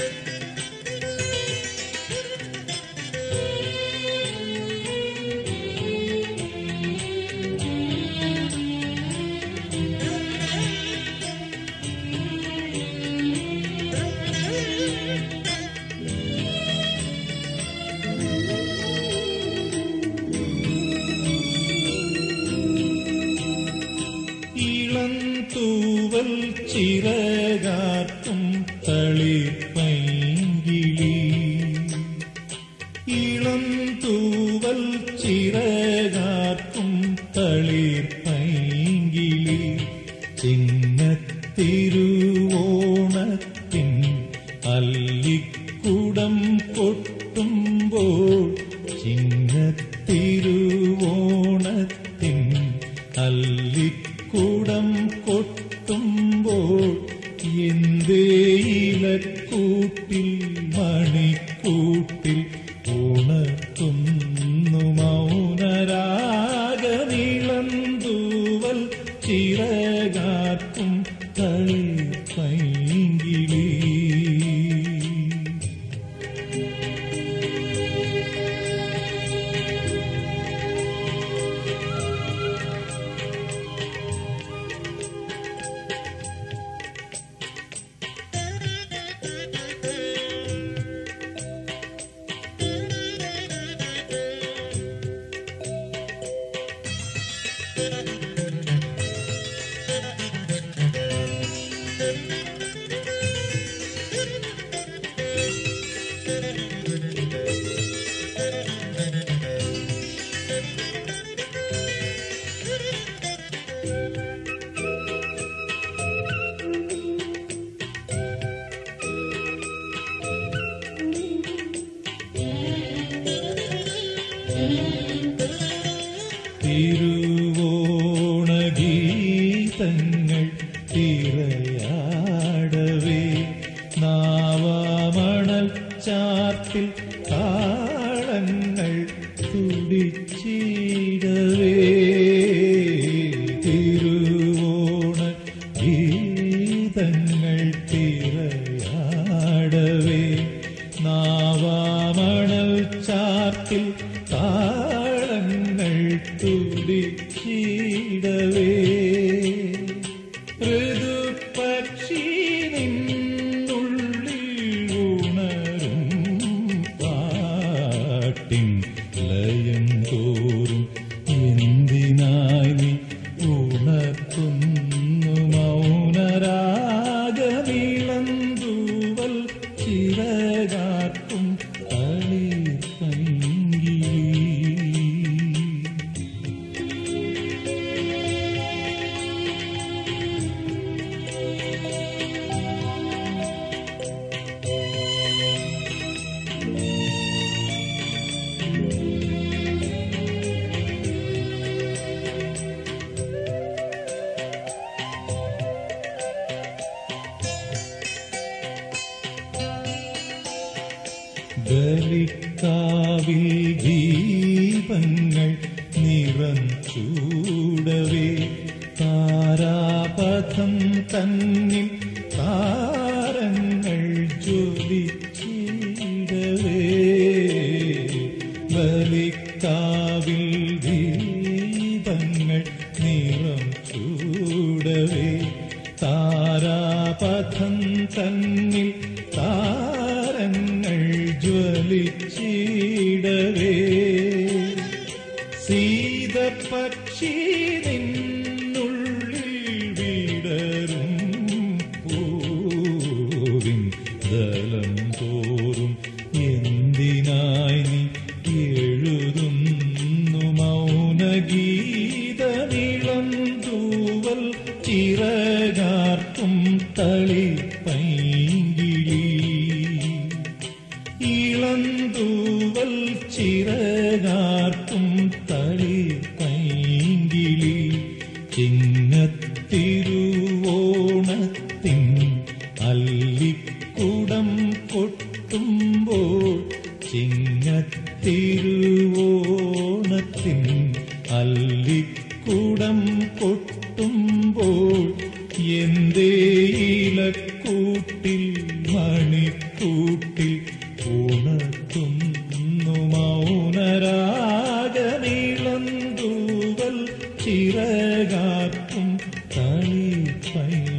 ഇളം തൂവൽ ചിറകാർത്തും തളിപ്പൈങ്കിളി ഇളം തൂവൽ ചിറകാർത്തും തളിർപ്പൈങ്കിളി ചിങ്ങത്തിരുവോണത്തിൻ അല്ലിക്കുടം കൊട്ടുമ്പോൾ ചിങ്ങത്തിരുവോണത്തിൻ അല്ലിക്കുടം കൊട്ടുമ്പോൾ എന്തേ ഇലക്കൂട്ടിൽ മണിക്കൂട്ടിൽ ഉണർത്തുന്നു മൗനരാഗനീളം തൂവൽ ചിറകാർക്കും കളി പൈങ്കിളി തിരുവോണഗീതങ്ങൾ തിരയാടവേ നാവാമണൽ ചാർത്തിൽ താളങ്ങൾ തുടിച്ചിടവേ തിരുവോണ ഗീതങ്ങൾ തിരയാടവേ നാവാമണൽ ചാർത്തിൽ താളങ്ങൾ തുടിച്ചിടവേ ഋതുപക്ഷി നിന്നുള്ളിൽ ഉണരും പാട്ടിൻ ലയം തോറും എന്തിനായി നീ ഉണർത്തുന്നു മൗനരാഗനീളം തൂവൽ ചിറകാർക്കും കളി പൈങ്കിളി ബലിക്കാവിൽ ദീപങ്ങൾ നിറം ചൂടവേ താരാപഥം തന്നിൽ താരങ്ങൾ ജ്വലിച്ചിടവേ ബലിക്കാവിൽ ദീപങ്ങൾ നിറം ചൂടവേ താരാപഥം തന്നിൽ താരങ്ങൾ ജ്വലിച്ചിടവേ സീതപക്ഷി നിന്നുള്ളിൽ വിടരും പൂവിൻ ദലം തോറും എന്തിനായി നീ എഴുതുന്നു മൗനഗീതനിളം തൂവൽ ചിറകാർക്കും തളി പൈങ്കിളി ഇളന്തൂവൽ ചിറകാർക്കും തളി പൈങ്കിളി ചിങ്ങത്തിരുവോണത്തിൻ അല്ലിക്കുടം കൊട്ടുമ്പോൾ ചിങ്ങത്തിരുവോണത്തിൻ അല്ലിക്കുടം കൊട്ടുമ്പോൾ എന്തേ ഇലക്കൂട്ടിൽ മണിക്കൂട്ടിൽ കൂട്ടിൽ ഉണർത്തുന്നു മൗനരാഗനീളന്തൂവൽ ചിറകാർക്കും തളിപ്പൈങ്കിളി